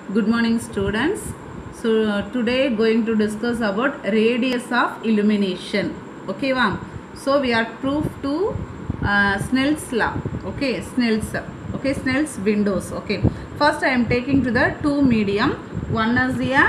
Good morning students. So today going to discuss about radius of illumination. Okay va? So we are proof to uh, Snell's law. Okay, Snell's. Okay, Snell's windows. Okay. First I am taking to the two medium. One is a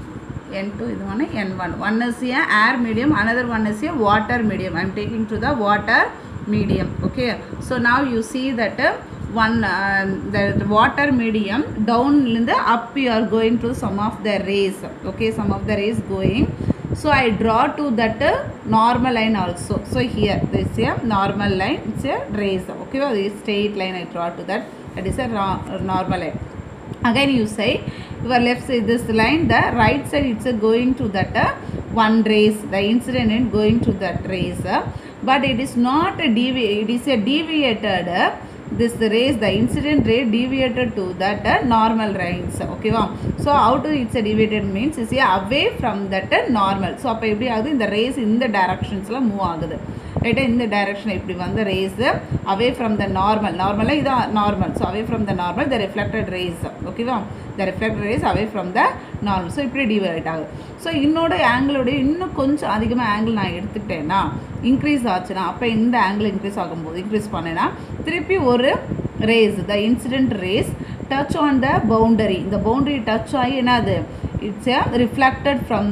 N2 இது one N1. One is a air medium, another one is a water medium. I am taking to the water medium. Okay. So now you see that uh, one uh, the, the water medium down இருந்து up you are going to some of the rays. Okay, some of the rays going. So I draw to that uh, normal line also. So here this is a normal line. It's a rays. Okay, well, this straight line I draw to that. That is a ra- normal line again you say your left side this line the right side it's uh, going to that uh, one race the incident is going to that race uh, but it is not a devi it is a deviated uh, this race the incident ray deviated to that uh, normal lines okay வா so how to it's a deviated means is a away from that uh, normal so அப்போ எப்படி ஆகுது இந்த race இந்த டைரக்ஷன்ஸில் move ஆகுது ரைட்டா இந்த direction இப்படி வந்து rays away from the normal நார்மலாக இதான் normal so away from the normal the reflected rays ஓகேவா the reflected rays away from the normal so இப்படி டிவைட் ஆகுது ஸோ இன்னோட ஆங்கிளோட இன்னும் கொஞ்சம் அதிகமாக ஆங்கிள் நான் எடுத்துக்கிட்டேன்னா இன்க்ரீஸ் ஆச்சுன்னா அப்போ இந்த ஆங்கிள் இன்க்ரீஸ் ஆகும்போது இன்க்ரீஸ் பண்ணேன்னா திருப்பி ஒரு rays the incident rays touch on the boundary இந்த பவுண்டரி டச் ஆகி என்னது it's a reflected from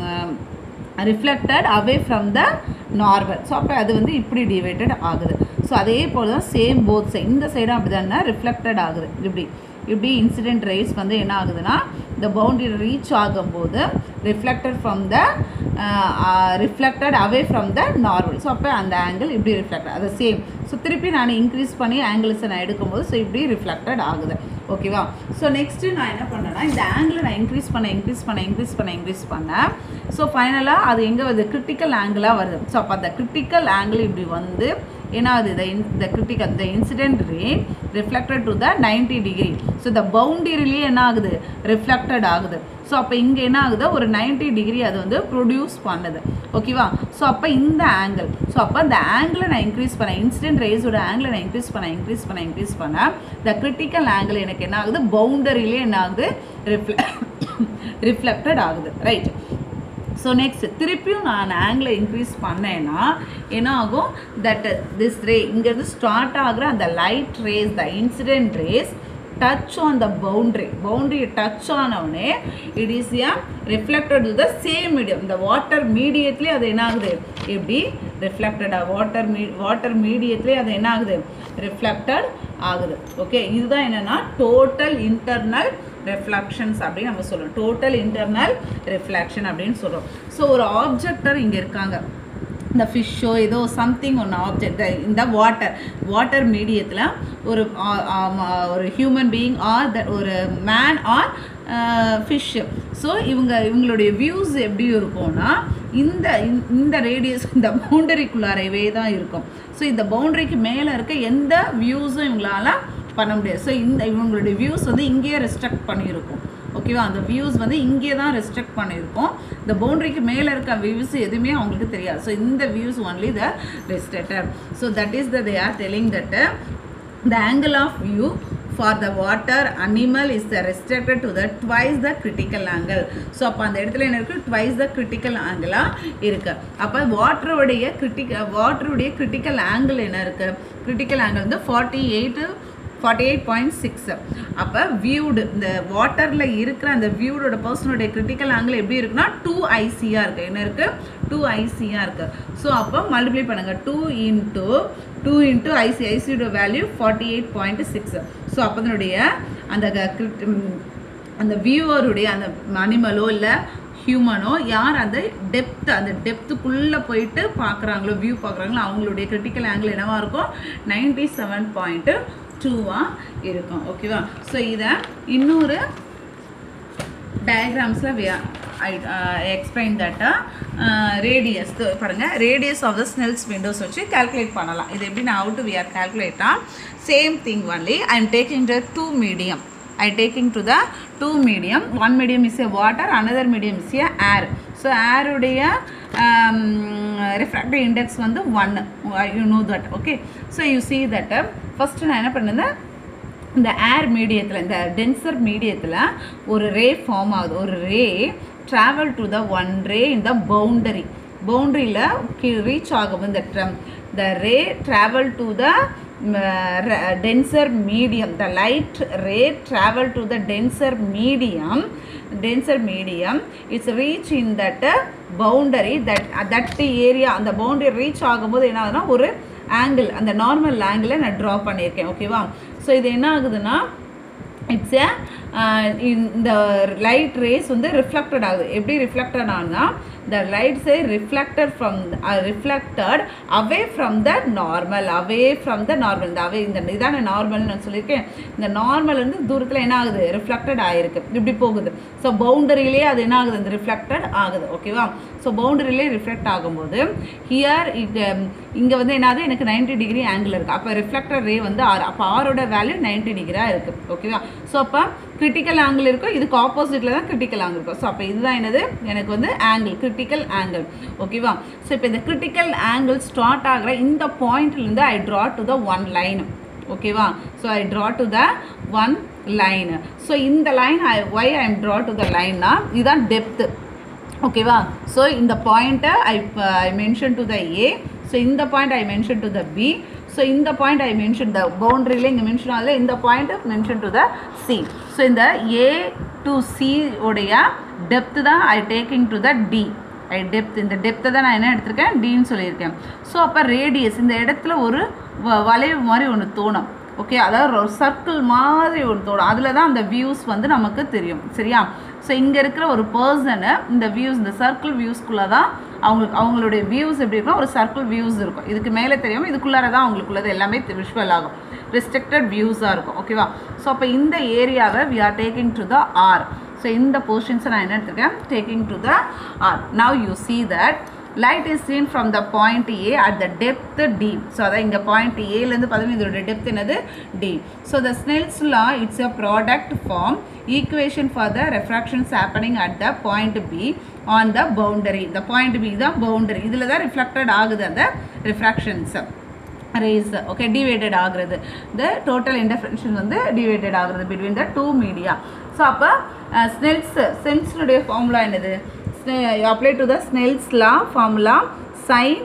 reflected away from the normal so அப்போ அது வந்து இப்படி டிவைட்டட் ஆகுது ஸோ அதே போல் தான் சேம் போத் சைட் இந்த சைடும் அப்படி தானே ரிஃப்ளெக்டட் ஆகுது இப்படி இப்படி இன்சிடென்ட் ரேஸ் வந்து என்ன ஆகுதுன்னா இந்த பவுண்டரி ரீச் ஆகும்போது reflected from the reflected away from the normal so அப்போ அந்த ஆங்கிள் இப்படி ரிஃப்ளெக்ட் அது சேம் ஸோ திருப்பி நான் இன்க்ரீஸ் பண்ணி ஆங்கிள்ஸை நான் எடுக்கும்போது ஸோ இப்படி ரிஃப்ளெக்டட் ஆகுது ஓகேவா ஸோ நெக்ஸ்ட்டு நான் என்ன பண்ணேன்னா இந்த ஆங்கிளை நான் இன்க்ரீஸ் பண்ண இன்க்ரீஸ் பண்ண இன்க்ரீஸ் பண்ண இன்க்ரீஸ் பண்ணேன் ஸோ ஃபைனலாக அது எங்கே வருது கிரிட்டிக்கல் ஆங்கிளாக வருது ஸோ அப்போ அந்த கிரிட்டிக்கல் ஆங்கிள் இப்படி வந்து என்ன ஆகுது the in the critical the incident ray reflected to the 90 degree so இந்த பவுண்டரிலேயே என்ன ஆகுது ரிஃப்ளெக்டட் ஆகுது ஸோ அப்போ இங்கே என்ன ஆகுது ஒரு 90 டிகிரி அது வந்து ப்ரொடியூஸ் பண்ணுது ஓகேவா ஸோ அப்போ இந்த ஆங்கிள் ஸோ அப்போ இந்த ஆங்கிளை நான் இன்க்ரீஸ் பண்ணேன் இன்சிடென்ட் ரேஸோட ஆங்கிளை நான் இன்க்ரீஸ் பண்ணேன் இன்க்ரீஸ் பண்ணேன் இன்க்ரீஸ் பண்ணேன் த கிரிட்டிக்கல் ஆங்கிள் எனக்கு என்ன ஆகுது பவுண்டரிலே என்ன ஆகுது ரிஃப்ளெ ரிஃப்ளெக்டட் ஆகுது ரைட் ஸோ நெக்ஸ்ட் திருப்பியும் நான் ஆங்கிளை இன்க்ரீஸ் பண்ணேன்னா என்ன ஆகும் தட் திஸ் ரே இங்கேருந்து ஸ்டார்ட் ஆகிற அந்த light rays the incident rays touch on the boundary boundary touch ஆனவுடனே it is a reflected the same medium இந்த வாட்டர் மீடியத்துலேயே அது என்ன ஆகுது எப்படி ரிஃப்ளெக்டடாக வாட்டர் மீ வாட்டர் மீடியத்துலேயே அது என்ன ஆகுது ரிஃப்ளெக்டட் ஆகுது ஓகே இதுதான் என்னென்னா டோட்டல் இன்டர்னல் ரெஃப்ளெக்ஷன்ஸ் அப்படின்னு நம்ம சொல்கிறோம் டோட்டல் இன்டர்னல் ரிஃப்ளெக்ஷன் அப்படின்னு சொல்கிறோம் ஸோ ஒரு ஆப்ஜெக்டர் இங்கே இருக்காங்க இந்த ஃபிஷ்ஷோ ஏதோ சம்திங் ஒன்று ஆப்ஜெக்ட் இந்த வாட்டர் வாட்டர் மீடியத்தில் ஒரு ஒரு ஹியூமன் பீயிங் ஆர் த ஒரு மேன் ஆர் ஃபிஷ்ஷு ஸோ இவங்க இவங்களுடைய வியூஸ் எப்படி இருக்கும்னா இந்த இந்த ரேடியஸ் இந்த பவுண்டரிக்குள்ளாரவே தான் இருக்கும் ஸோ இந்த பவுண்டரிக்கு மேலே இருக்க எந்த வியூஸும் இவங்களால பண்ண முடியாது ஸோ இந்த இவங்களுடைய வியூஸ் வந்து இங்கேயே ரெஸ்ட்ரிக்ட் பண்ணியிருக்கும் ஓகேவா அந்த வியூஸ் வந்து இங்கே தான் ரெஸ்ட்ரிக்ட் பண்ணியிருக்கோம் இந்த பவுண்டரிக்கு மேலே இருக்க வியூஸ் எதுவுமே அவங்களுக்கு தெரியாது ஸோ இந்த views only the restricted so that is the they are telling that the angle of view for the water animal is the restricted to the twice the critical angle so அப்போ அந்த இடத்துல என்ன இருக்குது twice the critical ஆங்கிளாக இருக்குது அப்போ வாட்டருடைய critical வாட்டருடைய கிரிட்டிக்கல் ஆங்கிள் என்ன இருக்குது கிரிட்டிக்கல் ஆங்கிள் வந்து forty eight forty eight point six அப்போ வியூடு இந்த வாட்டரில் இருக்கிற அந்த வியூடோட பர்சனுடைய கிரிட்டிக்கல் ஆங்கிள் எப்படி இருக்குன்னா டூ ஐசியாக இருக்குது என்ன இருக்குது டூ ஐசியாக இருக்குது ஸோ அப்போ மல்டிப்ளை பண்ணுங்கள் two into two into IC ஐசியோட value forty eight point six so அப்போ அதனுடைய அந்த அந்த வியூவருடைய அந்த அனிமலோ இல்லை ஹியூமனோ யார் அந்த டெப்த் அந்த டெப்த்துக்குள்ளே போயிட்டு பார்க்குறாங்களோ வியூ பார்க்குறாங்களோ அவங்களுடைய கிரிட்டிக்கல் ஆங்கிள் என்னவாக இருக்கும் நைன்டி செவன் பாயிண்ட்டு டூவாக இருக்கும் ஓகேவா ஸோ இதை இன்னொரு டயக்ராம்ஸில் வி ஐ எக்ஸ்பிளைன் தட்டா ரேடியஸ் பாருங்கள் radius of the Snell's windows வச்சு கால்குலேட் பண்ணலாம் இது எப்படி நான் அவுட் வி ஆர் கால்குலேட்டா same thing only I am taking the two medium I taking to the two medium one medium is a water another medium is a air so air உடைய um, refractive index வந்து 1 you know that okay so you see that uh, first நான் என்ன பண்ணேன் இந்த ஏர் மீடியத்தில் இந்த tensor மீடியத்தில் ஒரு ரே ஃபார்ம் ஆகுது ஒரு ray travel to the one ray in the boundary பவுண்டரியில் ரீச் ஆகும் இந்த the ray travel to the denser medium the light ray travel to the denser medium denser medium it's reach in that uh, boundary that uh, that area அந்த boundary reach ஆகும்போது என்ன ஆகுதுன்னா ஒரு angle அந்த normal ஆங்கிளை நான் draw பண்ணியிருக்கேன் ஓகேவா ஸோ இது என்ன ஆகுதுன்னா இட்ஸ் ஏ இந்த லைட் ரேஸ் வந்து ரிஃப்ளெக்டட் ஆகுது எப்படி ரிஃப்ளெக்டட் ஆகுதுன்னா the light say reflected from uh, reflected away from the normal away from the normal இந்த away இந்த இதான நார்மல்னு நான் சொல்லியிருக்கேன் இந்த நார்மல் வந்து தூரத்தில் என்ன ஆகுது ரிஃப்ளெக்டட் ஆகிருக்கு இப்படி போகுது ஸோ பவுண்டரியிலே அது என்ன ஆகுது இந்த ரிஃப்ளெக்டட் ஆகுது ஓகேவா ஸோ பவுண்டரியிலே ரிஃப்ளெக்ட் ஆகும்போது ஹியர் இது இங்கே வந்து என்னது எனக்கு 90 டிகிரி ஆங்கிள் இருக்குது அப்போ ரிஃப்ளெக்டர் ரே வந்து ஆறு அப்போ ஆரோட வேல்யூ 90 டிகிரியாக இருக்குது ஓகேவா ஸோ அப்போ கிரிட்டிக்கல் ஆங்கிள் இருக்கும் இதுக்கு ஆப்போசிட்டில் தான் கிரிட்டிக்கல் ஆங்கிள் இருக்கும் ஸோ அப்போ இதுதான் என்னது எனக்கு வந்து ஆங்கிள் கிரிட்டிக்கல் ஆங்கிள் ஓகேவா ஸோ இப்போ இந்த கிரிட்டிக்கல் ஆங்கிள் ஸ்டார்ட் ஆகிற இந்த பாயிண்ட்லேருந்து I draw to the one line ஓகேவா so I draw to the one line so இந்த line I why I am draw to the லைன்னா இதுதான் டெப்த்து ஓகேவா ஸோ இந்த பாயிண்ட்டை I I mention to the A so இந்த point I mention to the B so இந்த point I mention the பவுண்டரியில் இங்கே மென்ஷன் ஆகல இந்த point mention to the C so இந்த ஏ டு சி உடைய டெப்த்து தான் I taking to the D I depth இந்த டெப்த்தை தான் நான் என்ன எடுத்திருக்கேன் டின்னு சொல்லியிருக்கேன் ஸோ அப்போ ரேடியஸ் இந்த இடத்துல ஒரு வ வளைவு மாதிரி ஒன்று தோணும் ஓகே அதாவது ஒரு சர்க்கிள் மாதிரி ஒரு தோணும் அதில் தான் அந்த வியூஸ் வந்து நமக்கு தெரியும் சரியா ஸோ இங்கே இருக்கிற ஒரு பர்சனு இந்த வியூஸ் இந்த சர்க்கிள் வியூஸ்குள்ளே தான் அவங்களுக்கு அவங்களுடைய வியூஸ் எப்படி இருக்குன்னா ஒரு சர்க்கிள் வியூஸ் இருக்கும் இதுக்கு மேலே தெரியாமல் இதுக்குள்ளார தான் அவங்களுக்குள்ளது எல்லாமே விஷுவல் ஆகும் ரெஸ்ட்ரிக்டட் வியூஸாக இருக்கும் ஓகேவா ஸோ அப்போ இந்த ஏரியாவை we are taking to the R so இந்த போர்ஷன்ஸை நான் என்ன எடுத்துருக்கேன் taking to the R now you see that light is seen from the point A at the depth D. So அதான் இங்கே பாயிண்ட் ஏலேருந்து பார்த்தீங்கன்னா இதோட டெப்த் என்னது D. ஸோ the Snell's law it's a product form equation for the refractions happening at the point B on the boundary. the point B தான் boundary. இதில் தான் reflected ஆகுது அந்த refractions. ரேஸ் ஓகே டிவைடட் ஆகுறது த டோட்டல் இன்டர்ஃபரன்ஷன் வந்து divided ஆகுறது between the two media so அப்போ Snell's சென்ஸினுடைய ஃபார்முலா என்னது apply to the Snell's law formula sine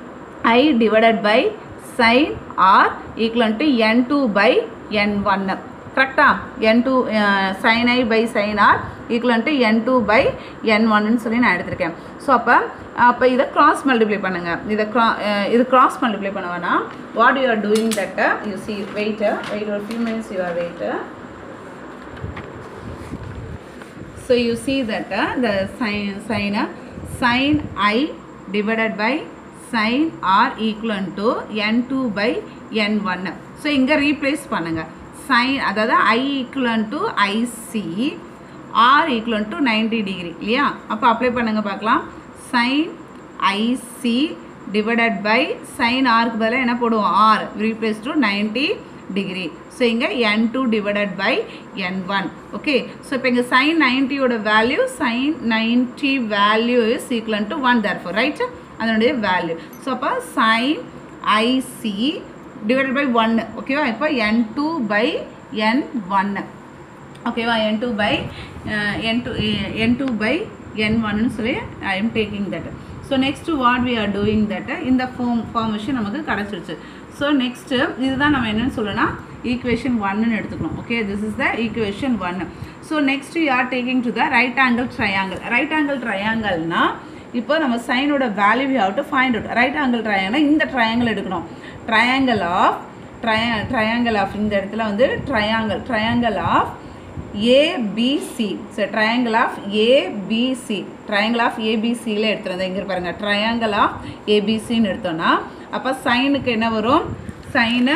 I divided by sine R equal to N two by N ஒன்னு கரெக்டா N two sine I by sine R equal to N two by N ஒன்னு சொல்லி நான் எடுத்திருக்கேன் so அப்போ அப்போ இதை cross multiply பண்ணுங்கள் இதை க்ரா இது கிராஸ் மல்டிப்ளை பண்ண வேணாம் what you are doing that you see wait wait ஒரு few minutes you are wait so you see that uh, the sin sin uh, sin i divided by sin r equal to n2 by n1 so இங்க replace பண்ணுங்க sin அதாவது i equal to ic r equal to 90 degree இல்லையா அப்போ apply பண்ணுங்க பார்க்கலாம் sin ic divided by sin r க்கு பதிலாக என்ன போடுவோம் r replace to 90 degree so இங்கே N two divided by N one okay so இப்போ இங்கே சைன் நைன்ட்டியோட value sine ninety value is equal to one therefore right அதனுடைய value so அப்போ சைன் ஐசி டிவைடட் பை ஒன்று ஓகேவா இப்போ N two by N ஒன்று ஓகேவா N two by N two N two by N ஒன்னு சொல்லி I am taking that so next what we are doing that இந்த ஃபார்ம் ஃபார்மேஷன் நமக்கு கிடச்சிருச்சு ஸோ நெக்ஸ்ட்டு இதுதான் நம்ம என்னென்னு சொல்லலாம் ஈக்குவேஷன் ஒன்னு எடுத்துக்கணும் okay this is the equation ஒன்று so next you are taking to the right angle triangle right angle ட்ரையாங்கிள்னா இப்போ நம்ம சைனோட value how to find out right angle triangle இந்த ட்ரையாங்கிள் எடுக்கணும் ட்ரையாங்கிள் ஆஃப் ட்ரையா ட்ரையாங்கிள் ஆஃப் இந்த இடத்துல வந்து triangle triangle of ABC so triangle of ABC triangle of ஏபிசியில் எடுத்துருந்தேன் இங்கே பாருங்க ட்ரையாங்கிள் ஆஃப் ஏபிசின்னு எடுத்தோன்னா அப்போ சைனுக்கு என்ன வரும் சைனு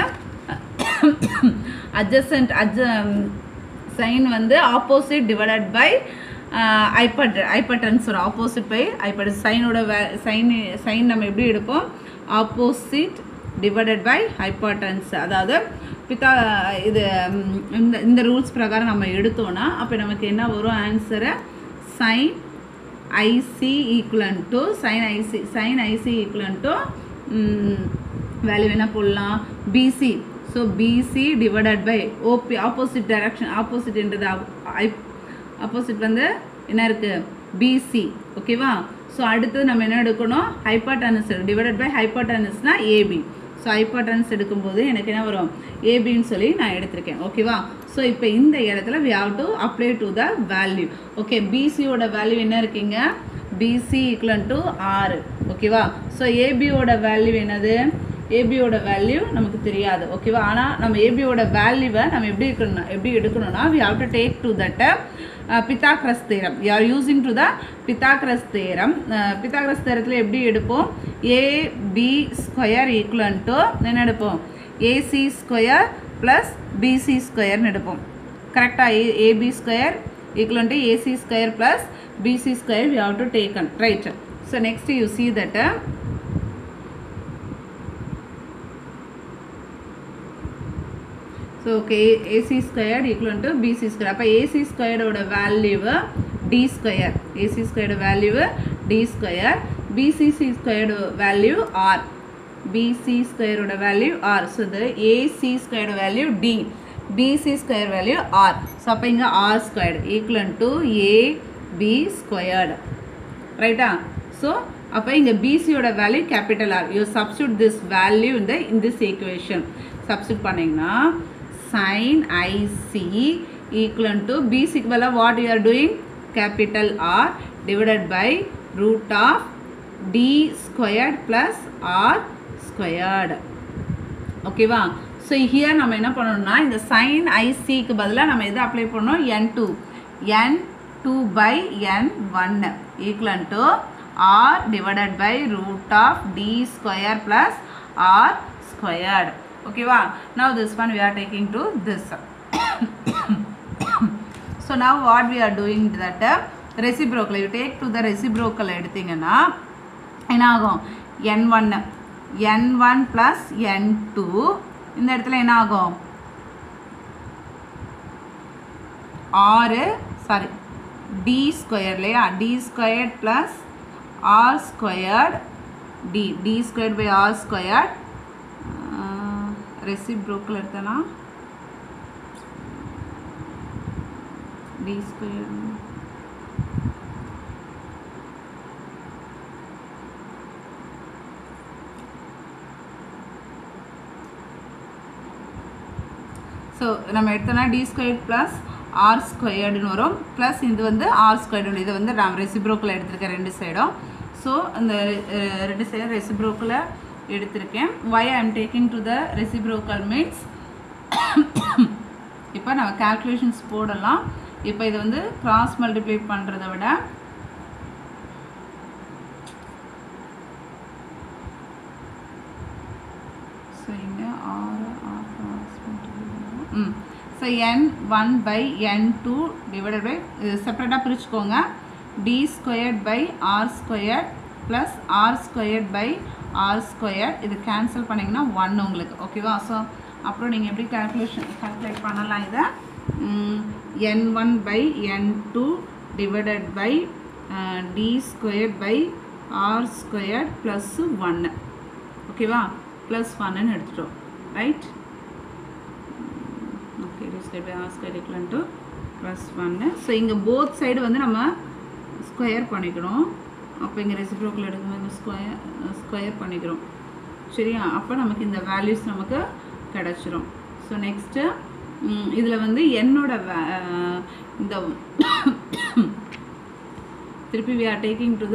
அட்ஜசன்ட் அட்ஜ சைன் வந்து ஆப்போசிட் டிவைடட் பை ஐபட் ஐபட்டன்ஸ் வரும் ஆப்போசிட் பை ஐபட் சைனோட வே சைன் சைன் நம்ம எப்படி எடுப்போம் ஆப்போசிட் டிவைடட் பை ஹைபாட்டன்ஸ் அதாவது பித்தா இது ம், இந்த இந்த ரூல்ஸ் பிரகாரம் நம்ம எடுத்தோன்னா அப்போ நமக்கு என்ன வரும் answer sine IC equal to sine IC sine IC equal to value என்ன போடலாம் BC so BC divided by OB opposite direction ஆப்போசிட்ன்றது ஆப்போசிட் வந்து என்ன இருக்குது பிசி ஓகேவா ஸோ அடுத்தது நம்ம என்ன எடுக்கணும் ஹைப்பாட்டனஸ் டிவைடட் பை ஹைப்பாட்டனஸ்னா ஏபி ஸோ ஹைப்பாட்டனஸ் எடுக்கும்போது எனக்கு என்ன வரும் ஏபின்னு சொல்லி நான் எடுத்திருக்கேன் ஓகேவா ஸோ இப்போ இந்த இடத்துல we have to apply to the value okay பிசியோட வேல்யூ என்ன இருக்கீங்க பிசி ஈக்குவலன் டு ஆறு ஓகேவா ஸோ ஏபியோட வேல்யூ என்னது ஏபியோட வேல்யூ நமக்கு தெரியாது ஓகேவா ஆனால் நம்ம ஏபியோட வேல்யூவை நம்ம எப்படி இருக்கணும் எப்படி எடுக்கணும்னா we have to take to that Pythagoras theorem you are using to the Pythagoras theorem Pythagoras தேரத்தில் எப்படி எடுப்போம் ஏபி ஸ்கொயர் ஈக்குவலன் டு என்ன எடுப்போம் ஏசி ஸ்கொயர் ப்ளஸ் பிசி ஸ்கொயர்னு எடுப்போம் கரெக்டாக A AB square equal to AC square plus BC square we have to taken right so next you see that so okay AC square equal to BC square அப்போ AC ஸ்கொயரோட value D square AC ஸ்கொயரோட value D square BCC ஸ்கொயரோட value R BC ஸ்கொயரோட value R so இது AC ஸ்கொயரோட value D BC square value R so அப்போ இங்கே R squared equal to A B squared ரைட்டா ஸோ அப்போ இங்கே பிசியோட value capital R you substitute this value இந்த இன் திஸ் ஈக்குவேஷன் சப்ஸ்டியூட் பண்ணிங்கன்னா சைன் ஐசி ஈக்குவலன் டு பிசிக்கு பதிலாக what you are doing capital R divided by root of D squared plus R squared ஓகேவா so here நம்ம என்ன பண்ணணும்னா இந்த sign ஐசிக்கு பதிலாக நம்ம எதை அப்ளை பண்ணணும் N two N two by N ஒன்று equal to R divided by root of D square plus R squared ஓகேவா now this one we are taking to this so now what we are doing that uh, reciprocal you take to the reciprocal எடுத்தீங்கன்னா என்ன ஆகும் N ஒன்று N one plus N two இந்த இடத்துல என்ன ஆகும் ஆறு சாரி டி ஸ்கொயர் இல்லையா D squared plus R squared D D squared by R squared ரெசிப்ரோக்கில் எடுத்தனா டி ஸ்கொயர் ஸோ நம்ம எடுத்தோன்னா டி ஸ்கொயர் ப்ளஸ் ஆர் ஸ்கொயர்டுன்னு வரும் ப்ளஸ் இது வந்து ஆர் ஸ்கொயர்டு இது வந்து நான் ரெசிப்ரோக்கில் எடுத்திருக்கேன் ரெண்டு சைடும் ஸோ அந்த அஹ், ரெண்டு சைடும் ரெசிப்ரோக்கில் எடுத்திருக்கேன் why I am taking to the reciprocal means இப்போ நம்ம கால்குலேஷன்ஸ் போடலாம் இப்போ இது வந்து கிராஸ் மல்டிப்ளை பண்ணுறதை விட ஸோ இங்கே ஆறு ஆர் கிராஸ் ம் so N one by N two divided by இது செப்பரேட்டாக பிரிச்சுக்கோங்க D squared by R square plus R squared by R square இது கேன்சல் பண்ணிங்கன்னா ஒன் உங்களுக்கு ஓகேவா ஸோ அப்புறம் நீங்கள் எப்படி கால்குலேஷன் கால்குலேட் பண்ணலாம் இதை N one by N two divided by D squared by R square plus ஒன்று ஓகேவா ப்ளஸ் ஒன்னு எடுத்துட்டோம் right okay D square by R square equal to plus ஒன்று ஸோ இங்கே போத் சைடு வந்து நம்ம ஸ்கொயர் பண்ணிக்கணும் அப்போ இங்கே ரெசிப்ரோக்கில் எடுக்கும்போது ஸ்கொயர் ஸ்கொயர் பண்ணிக்கிறோம் சரியா அப்போ நமக்கு இந்த வேல்யூஸ் நமக்கு கிடச்சிரும் ஸோ நெக்ஸ்ட்டு இதில் வந்து என்னோட வே- அஹ், இந்த திருப்பி we are taking to the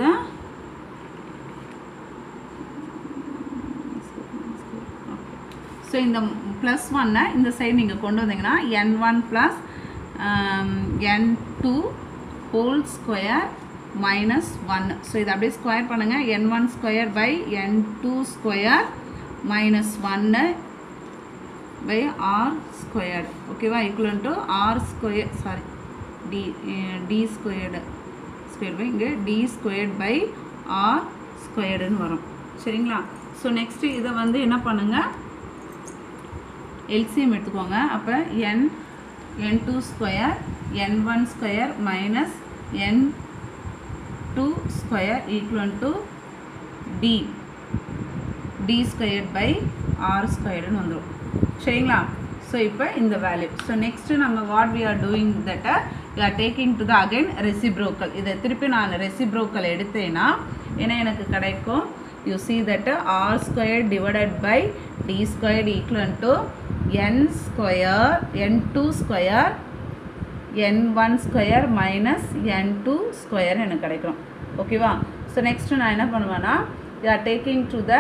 so இந்த ப்ளஸ் ஒன்னை இந்த சைடு நீங்கள் கொண்டு வந்தீங்கன்னா N one plus N two whole square minus one so இதை அப்படியே ஸ்கொயர் பண்ணுங்கள் N one square by N two square minus ஒன்று பை ஆர் ஸ்கொயர்டு ஓகேவா equal to R square sorry D D squared square by இங்கே D squared by R ஸ்கொயர்டுன்னு வரும் சரிங்களா so next இதை வந்து என்ன பண்ணுங்கள் எல்சிஎம் எடுத்துக்கோங்க அப்போ n n two square n one square minus n two square equal to t t square by R ஸ்கொயர்டுன்னு வந்துடும் சரிங்களா ஸோ இப்போ இந்த வேல்யூ ஸோ நெக்ஸ்ட்டு நம்ம what we are doing that we are taking to the again reciprocal இதை திருப்பி நான் reciprocal எடுத்தேன்னா என்ன எனக்கு கிடைக்கும் you see that r square divided by t square equal to n square n two square n one square minus n two square எனக்கு கிடைக்கும் ஓகேவா ஸோ நெக்ஸ்ட்டு நான் என்ன பண்ணுவேன்னா you are taking to the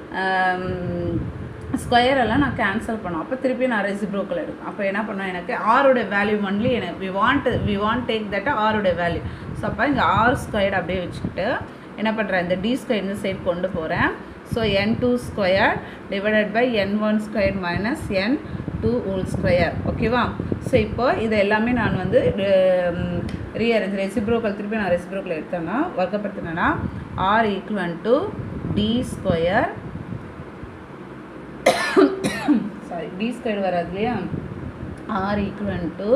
square எல்லாம் நான் cancel பண்ணும் அப்போ திருப்பி நான் ரெசிப்ரோக்கல் எடுக்கும் அப்போ என்ன பண்ணுவேன் எனக்கு ஆரோட வேல்யூ ஒன்லி எனக்கு we want we want take that ஆரோட வேல்யூ ஸோ அப்போ இங்கே ஆர் ஸ்கொயர் அப்படியே வச்சுக்கிட்டு என்ன பண்ணுறேன் இந்த டி ஸ்கொயர் இந்த சைடு கொண்டு போகிறேன் so n two square divided by N one square minus n two whole square ஓகேவா ஸோ இப்போ இது எல்லாமே நான் வந்து ரீஅரேஞ்ச் ரெசிப்ரோக்கல் திருப்பி நான் ரெசிப்ரோக்கல் எடுத்தேன்னா வர்க்கப்படுத்தினேன்னா r equal to t square sorry D square வராது இல்லையா r equal to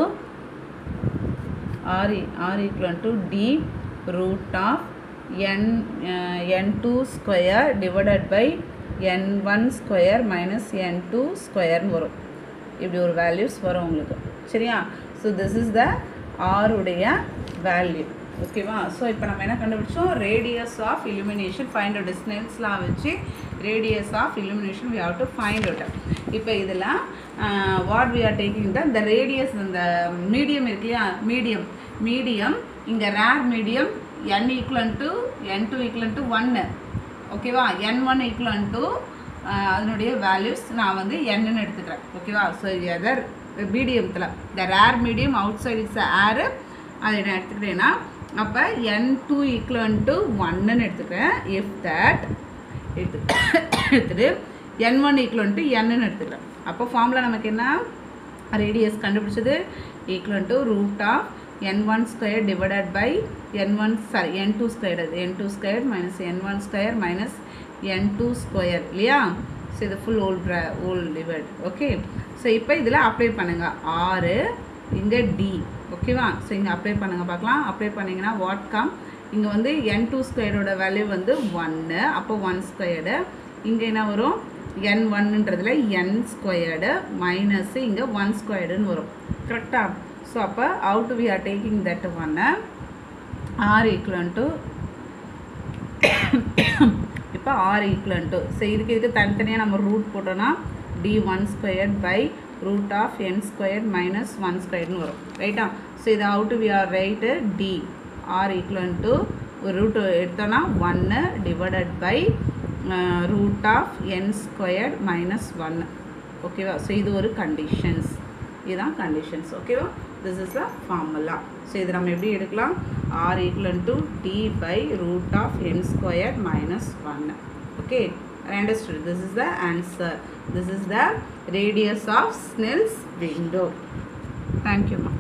r r equal to t root of n n two square divided by N one square minus n two ஸ்கொயர்னு வரும் இப்படி ஒரு values வரும் உங்களுக்கு சரியா so this is the ஆருடைய வேல்யூ ஓகேவா ஸோ இப்போ நம்ம என்ன கண்டுபிடிச்சோம் radius of illumination find out டிஸ்டன்ஸ்லாம் வச்சு radius of illumination we have to find out இப்போ இதில் what we are taking the இந்த ரேடியஸ் இந்த மீடியம் இருக்கு இல்லையா மீடியம் மீடியம் இங்கே rare medium n equivalent to N two equivalent to ஒன்று ஓகேவா என் ஒன் ஈக்குவலன் டு அதனுடைய வேல்யூஸ் நான் வந்து என்னன்னு எடுத்துக்கிறேன் ஓகேவா ஸோ எதர் மீடியத்தில் the rare medium outside is air அதை நான் எடுத்துக்கிட்டேன்னா அப்போ என் டூ ஈக்குவலன் டு ஒன்னுன்னு எடுத்துக்கிறேன் இஃப் தட் எடுத்து எடுத்துட்டு என் ஒன் ஈக்குவலன் டு என்னன்னு எடுத்துக்கிறேன் அப்போ ஃபார்மில் நமக்கு என்ன ரேடியஸ் கண்டுபிடிச்சது equal to root of n one square divided by N one sorry n two square அது n two square minus n one square minus n two square இல்லையா ஸோ இது ஃபுல் ஓல் ப்ரா ஓல் டிவைட் ஓகே ஸோ இப்போ இதில் apply பண்ணுங்கள் ஆறு இங்கே D ஓகேவா ஸோ இங்கே அப்ளை பண்ணுங்கள் பார்க்கலாம் அப்ளை பண்ணிங்கன்னா வாட் கம் இங்கே வந்து என் டூ ஸ்கொயரோட வேல்யூ வந்து ஒன்று அப்போ ஒன் ஸ்கொயர்டு இங்கே என்ன வரும் என் ஒன்னுன்றதுல என் ஸ்கொயர்டு மைனஸ் இங்கே ஒன் ஸ்கொயர்டுன்னு வரும் கரெக்டாக ஸோ அப்போ out we are taking that ஒன்று ஆர் ஈக்குவலன் டு இப்போ ஆர் ஈக்குவலன் டு ஸோ இதுக்கு இதுக்கு தனித்தனியாக நம்ம ரூட் போட்டோன்னா t one square by root of n square minus one ஸ்கொயர்னு வரும் ரைட்டா ஸோ இது out we are right t r equivalent to ஒரு ரூட் எடுத்தோன்னா ஒன்று divided by root of n square minus ஒன்று ஓகேவா ஸோ இது ஒரு கண்டிஷன்ஸ் இதுதான் கண்டிஷன்ஸ் ஓகேவா this is a formula so இது நம்ம எப்படி எடுக்கலாம் r equivalent to t by root of n square minus ஒன்று okay understood this is the answer this is the radius of snell's window thank you ma